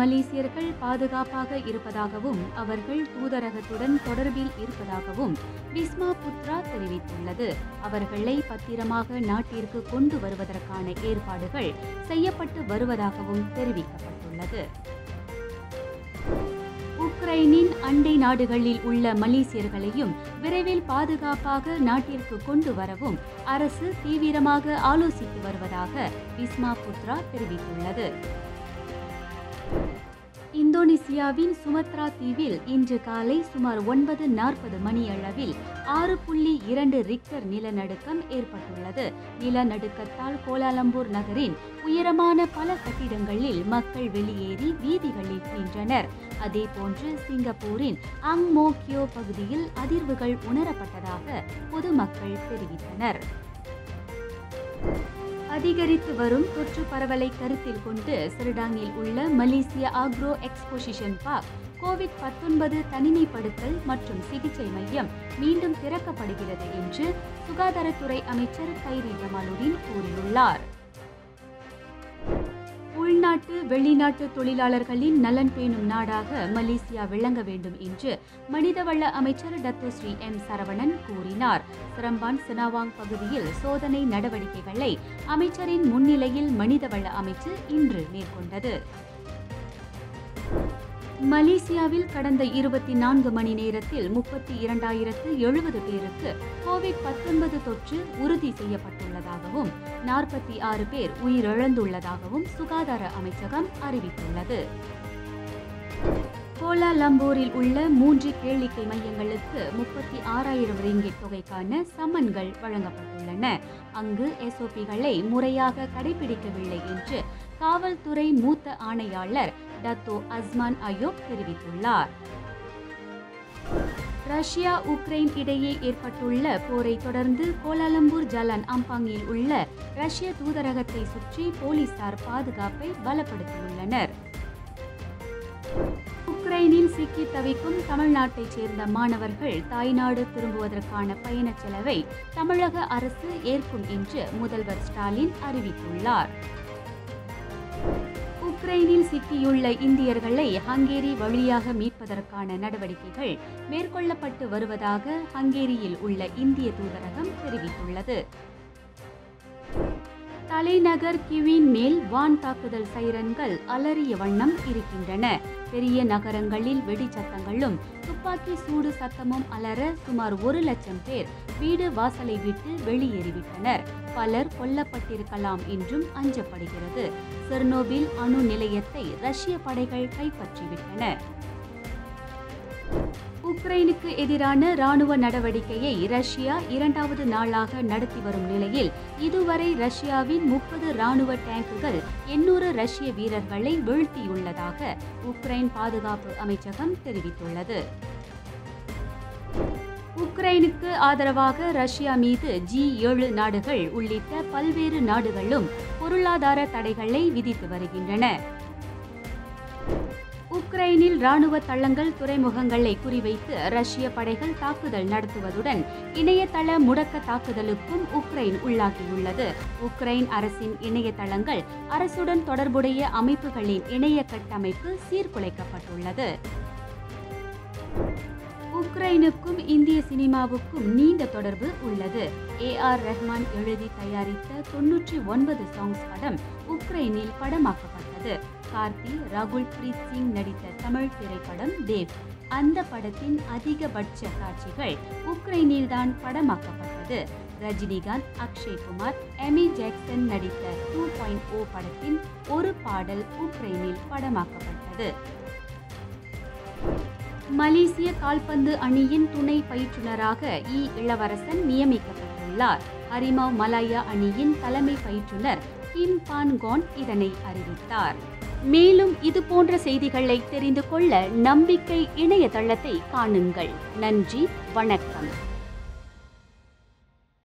மலேசியர்கள் பாதுகாப்பாக இருப்பதாகவும் அவர்கள் தூதரகத்துடன் தொடர்பில் இருப்பதாகவும் விஸ்மா புத்ரா தெரிவித்துள்ளது அவர்களை பத்திரமாக நாட்டிற்கு கொண்டு வருவதற்கான ஏற்பாடுகள் செய்யப்பட்டு வருவதாகவும் தெரிவிக்கப்பட்டுள்ளது உக்ரைனின் அண்டை நாடுகளில் உள்ள மலேசியர்களையும் விரைவில் பாதுகாப்பாக நாட்டிற்கு கொண்டு வரவும் அரசு தீவிரமாக ஆலோசித்து வருவதாக விஸ்மா புத்ரா தெரிவித்துள்ளது இந்தோனேசியாவின் சுமத்ரா தீவில் இன்று காலை சுமார் ஒன்பது நாற்பது மணியளவில் ஆறு புள்ளி இரண்டு ரிக்டர் நிலநடுக்கம் ஏற்பட்டுள்ளது நிலநடுக்கத்தால் கோலாலம்பூர் நகரின் உயரமான பல கட்டிடங்களில் மக்கள் வெளியேறி வீதிகளில் நின்றனர் அதேபோன்று சிங்கப்பூரின் அங் மோ கியோ பகுதியில் அதிர்வுகள் உணரப்பட்டதாக பொதுமக்கள் தெரிவித்தனர் அதிகரித்து வரும் தொற்று பரவலை கருத்தில் கொண்டு சிறடாங்கில் உள்ள Malaysia agro exposition park covid பத்தொன்பது தனிமைப்படுத்தல் மற்றும் சிகிச்சை மையம் மீண்டும் திறக்கப்படுகிறது என்று சுகாதாரத்துறை அமைச்சர் கைரி ஜமாலுதீன் கூறியுள்ளார் உள்நாட்டு வெளிநாட்டு தொழிலாளர்களின் நலன் பேணும் நாடாக மலேசியா விளங்க வேண்டும் என்று மனிதவள அமைச்சர் டத்தோஸ்ரீ எம் சரவணன் கூறினார் சிரம்பான் சினாவாங் பகுதியில் சோதனை நடவடிக்கைகளை அமைச்சரின் முன்னிலையில் மனிதவள அமைச்சு இன்று மேற்கொண்டது மலேசியாவில் கடந்த இருபத்தி நான்கு மணி நேரத்தில் முப்பத்தி இரண்டாயிரத்து எழுபது பேருக்கு கோவிட் பத்தொன்பது தொற்று உறுதி செய்யப்பட்டுள்ளதாகவும் நாற்பத்தி ஆறு பேர் உயிரிழந்துள்ளதாகவும் சுகாதார அமைச்சகம் அறிவித்துள்ளது கோலாலம்பூரில் உள்ள மூன்று கேளிக்கை மையங்களுக்கு முப்பத்தி ஆறாயிரம் ரிங்கிட் தொகைக்கான சம்மன்கள் வழங்கப்பட்டுள்ளன அங்கு எஸ்ஓபிகளை முறையாக கடைபிடிக்கவில்லை என்று காவல்துறை மூத்த ஆணையாளர் டத்தோ அஸ்மான் அயோப் தெரிவித்துள்ளார் ரஷ்யா உக்ரைன் இடையே ஏற்பட்டுள்ள போரை தொடர்ந்து கோலாலம்பூர் ஜலான் அம்பாங்கில் உள்ள ரஷ்ய தூதரகத்தை சுற்றி போலீசார் பாதுகாப்பை பலப்படுத்தியுள்ளனர் உக்ரைனில் சிக்கி தவிக்கும் தமிழ்நாட்டைச் சேர்ந்த மாணவர்கள் தாய்நாடு திரும்புவதற்கான பயணச் செலவை தமிழக அரசு ஏற்கும் என்று முதல்வர் ஸ்டாலின் அறிவித்துள்ளார் உக்ரைனில் சிக்கியுள்ள இந்தியர்களை ஹங்கேரி வழியாக மீட்பதற்கான நடவடிக்கைகள் மேற்கொள்ளப்பட்டு வருவதாக ஹங்கேரியில் உள்ள இந்திய தூதரகம் தெரிவித்துள்ளது தலைநகர் கிவின் மேல் வான் தாக்குதல் சைரன்கள் அலறிய வண்ணம் இருக்கின்றன பெரிய நகரங்களில் வெடிச்சத்தங்களும் துப்பாக்கி சூடு சத்தமும் அலற சுமார் ஒரு லட்சம் பேர் வீடு வாசலை விட்டு வெளியேறிவிட்டனர் பலர் கொல்லப்பட்டிருக்கலாம் என்றும் அஞ்சப்படுகிறது செர்னோபில் அணு நிலையத்தை ரஷ்ய படைகள் கைப்பற்றிவிட்டன உக்ரைனுக்கு எதிரான ராணுவ நடவடிக்கையை ரஷ்யா இரண்டாவது நாளாக நடத்தி வரும் நிலையில் இதுவரை ரஷ்யாவின் முப்பது ராணுவ டேங்குகள் எண்ணூறு ரஷ்ய வீரர்களை வீழ்த்தியுள்ளதாக உக்ரைன் பாதுகாப்பு அமைச்சகம் தெரிவித்துள்ளது உக்ரைனுக்கு ஆதரவாக ரஷ்யா மீது ஜி ஏழு நாடுகள் உள்ளிட்ட பல்வேறு நாடுகளும் பொருளாதார தடைகளை விதித்து வருகின்றன உக்ரைனில் ராணுவ தளங்கள் துறைமுகங்களை குறிவைத்து ரஷ்ய படைகள் தாக்குதல் நடத்துவதுடன் இணையதள முடக்க தாக்குதலுக்கும் உக்ரைன் உள்ளாகியுள்ளது உக்ரைன் அரசின் இணையதளங்கள் அரசுடன் தொடர்புடைய அமைப்புகளின் இணைய கட்டமைப்பு சீர்குலைக்கப்பட்டுள்ளது உக்ரைனுக்கும் இந்திய சினிமாவுக்கும் நீண்ட தொடர்பு உள்ளது ஏ ஆர் ரஹ்மான் எழுதி தயாரித்த தொன்னூற்றி ஒன்பது சாங்ஸ் படம் உக்ரைனில் படமாக்கப்பட்டது கார்த்தி ராகுல் பிரீத் சிங் நடித்த தமிழ் திரைப்படம் தேவ் அந்த படத்தின் அதிகபட்ச காட்சிகள் உக்ரைனில்தான் படமாக்கப்பட்டது ரஜினிகாந்த் அக்ஷய் குமார் எமி ஜாக்சன் நடித்த டூ பாயிண்ட் ஓ படத்தின் ஒரு பாடல் உக்ரைனில் படமாக்கப்பட்டது மலேசிய கால்பந்து அணியின் துணை பயிற்றுனராக இ இளவரசன் நியமிக்கப்பட்டுள்ளார் ஹரிமாவ் மலாயா அணியின் தலைமை பயிற்றுனர் கிம் பான் கான் இதனை அறிவித்தார் மேலும் இது போன்ற செய்திகளை தெரிந்து கொள்ள நம்பிக்கை இணையதளத்தை காணுங்கள் நன்றி வணக்கம்